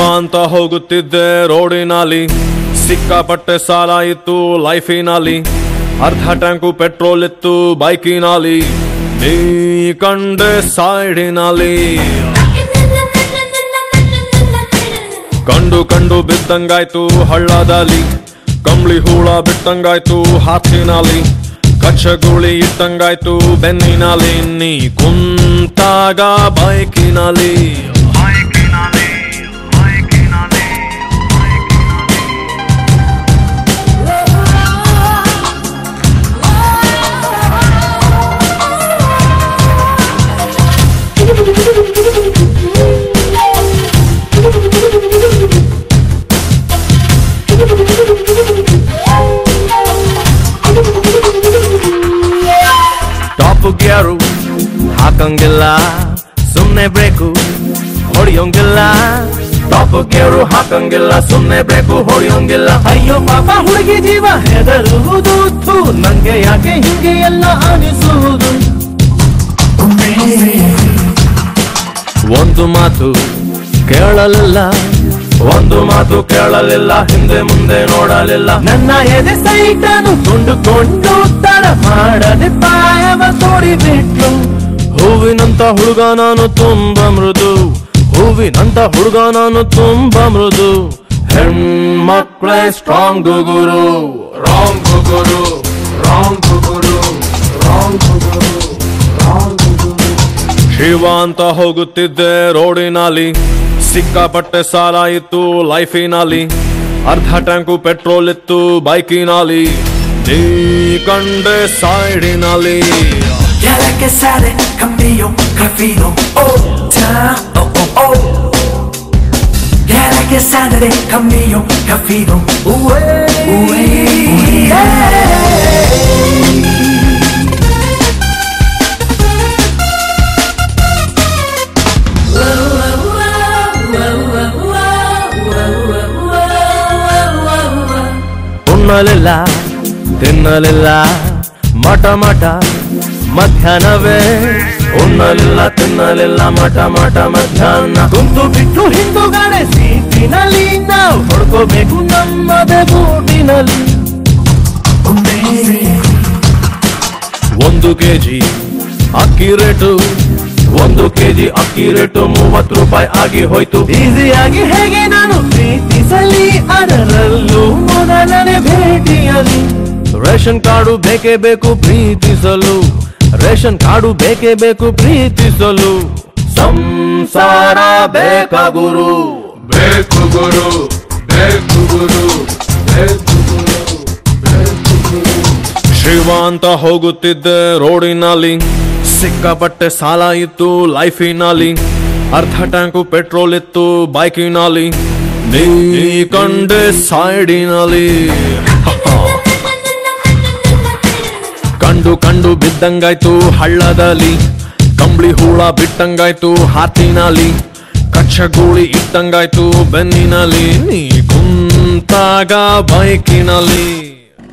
ಅಂತ ಹೋಗುತ್ತಿದ್ದೆ ರೋಡಿನಲ್ಲಿ ಸಿಕ್ಕಾಪಟ್ಟೆ ಸಾಲ ಇತ್ತು ಲೈಫಿನಲ್ಲಿ ಅರ್ಧ ಟ್ಯಾಂಕು ಪೆಟ್ರೋಲ್ ಇತ್ತು ಬೈಕಿನಲ್ಲಿ ನೀ ಕಂಡೆ ಸೈಡಿನಲ್ಲಿ ಕಂಡು ಕಂಡು ಬಿದ್ದಂಗಾಯ್ತು ಹಳ್ಳದಲ್ಲಿ ಕಂಬ್ಳಿ ಹೂಳ ಬಿಟ್ಟಂಗಾಯ್ತು ಹಾಸಿನಲ್ಲಿ ಕಚ್ಚಗುಳಿ ಇಟ್ಟಂಗಾಯ್ತು ಬೆನ್ನಿನಲ್ಲಿ ನೀ ಕುಂತಾಗ ಬೈಕಿನಲ್ಲಿ ಟಾಪ್ ಗ್ಯಾರು ಹಾಕಂಗಿಲ್ಲ ಸುಮ್ನೆ ಬ್ರೇಕು ಹೊಡಿಯೋಂಗಿಲ್ಲ ಟಾಪ್ ಗೇರು ಹಾಕಂಗಿಲ್ಲ ಸುಮ್ನೆ ಬ್ರೇಕು ಹೊಡಿಯೋಂಗಿಲ್ಲ ಅಯ್ಯೋ ಪಾಪ ಹುಡುಗಿ ಜೀವ ಹೆದರುವುದು ಥು, ನಂಗೆ ಯಾಕೆ ಹಿಂಗೆ ಎಲ್ಲ ಅನಿಸುವುದು ಒಂದು ಮಾತು ಕೇಳಲಿಲ್ಲ ಒಂದು ಮಾತು ಕೇಳಲಿಲ್ಲ ಹಿಂದೆ ಮುಂದೆ ನೋಡಲಿಲ್ಲ ನನ್ನ ಎದೆ ಸೈಟನು ಕೊಂಡುಕೊಂಡು ತಡ ಮಾಡದೆ ಪಾಯವ ತೋಡಿಬಿಟ್ಲು ಹೂವಿನಂತ ಹುಡುಗ ನಾನು ತುಂಬಾ ಮೃದು ಹೂವಿನಂತ ಹುಡುಗ ನಾನು ತುಂಬಾ ಮೃದು ಹೆಣ್ಮಕ್ಳೇ ಸ್ಟ್ರಾಂಗ್ ಗುರು ರಾಂಗ್ ಗುರು ರಾಂಗ್ ಗುರು ರಾಂಗ್ ಗುರು ರಾಂಗ್ ಗುರು ಶಿವ ಅಂತ ಹೋಗುತ್ತಿದ್ದೆ ರೋಡಿನಲ್ಲಿ ಸಿಕ್ಕಾಪಟ್ಟೆ ಸಾಲ ಇತ್ತು ಲೈಫಿನಲ್ಲಿ ಅರ್ಧ ಟ್ಯಾಂಕು ಪೆಟ್ರೋಲ್ ಇತ್ತು ಬೈಕಿನಲ್ಲಿ ನೀ ಕಂಡೆ ಸೈಡಿನಲ್ಲಿ Quiere que sale cambio cafido oh ta oh oh oh Quiere que sale cambio cafido Ué Ué ಉಣ್ಣಲಿಲ್ಲ ತಿನ್ನಲಿಲ್ಲ ಮಠ ಮಠ ಮಧ್ಯಾಹ್ನವೇ ಉಣ್ಣಲಿಲ್ಲ ತಿನ್ನಲಿಲ್ಲ ಮಠ ಮಠ ಮಧ್ಯಾಹ್ನ ಕುಂತು ಬಿಟ್ಟು ಹಿಂದುಗಡೆ ಸೀಟಿನಲ್ಲಿ ನಾವು ಹೊಡ್ಕೋಬೇಕು ನಮ್ಮದೇ ಬೂಟಿನಲ್ಲಿ ಒಂದು ಕೆಜಿ ಅಕ್ಕಿ ರೇಟು ಒಂದು ಕೆಜಿ ಅಕ್ಕಿ ರೇಟು ಮೂವತ್ತು ರೂಪಾಯಿ ಆಗಿ ಹೋಯ್ತು ಈಸಿಯಾಗಿ ಹೇಗೆ ನಾನು ಪ್ರೀತಿಸಲಿ ಅದರಲ್ಲೂ ಮೊದಲನೇ ಭೇಟಿಯಲ್ಲಿ ರೇಷನ್ ಕಾರ್ಡು ಬೇಕೇ ಬೇಕು ಪ್ರೀತಿಸಲು ರೇಷನ್ ಕಾರ್ಡು ಬೇಕೇ ಬೇಕು ಪ್ರೀತಿಸಲು ಸಂಸಾರ ಬೇಕ ಗುರು ಬೇಕು ಗುರು ಬೇಕು ಗುರು ಬೇಕು ಗುರು ಬೇಕು ಗುರು. ಶಿವ ಅಂತ ಹೋಗುತ್ತಿದ್ದೆ ರೋಡಿನಲ್ಲಿ ಸಿಕ್ಕಾಪಟ್ಟೆ ಸಾಲ ಇತ್ತು ಲೈಫಿನಲ್ಲಿ ಅರ್ಧ ಟ್ಯಾಂಕು ಪೆಟ್ರೋಲ್ ಇತ್ತು ಬೈಕಿನಲ್ಲಿ ನೀ ಕಂಡೆ ಸೈಡಿನಲ್ಲಿ ಕಂಡು ಕಂಡು ಬಿದ್ದಂಗಾಯ್ತು ಹಳ್ಳದಲ್ಲಿ ಕಂಬ್ಳಿ ಹೂಳ ಬಿಟ್ಟಂಗಾಯ್ತು ಹಾತಿನಲ್ಲಿ ಕಚ್ಚಗೂಳಿ ಇಟ್ಟಂಗಾಯ್ತು ಬೆನ್ನಿನಲ್ಲಿ ನೀ ಕುಂತಾಗ ಬೈಕಿನಲ್ಲಿ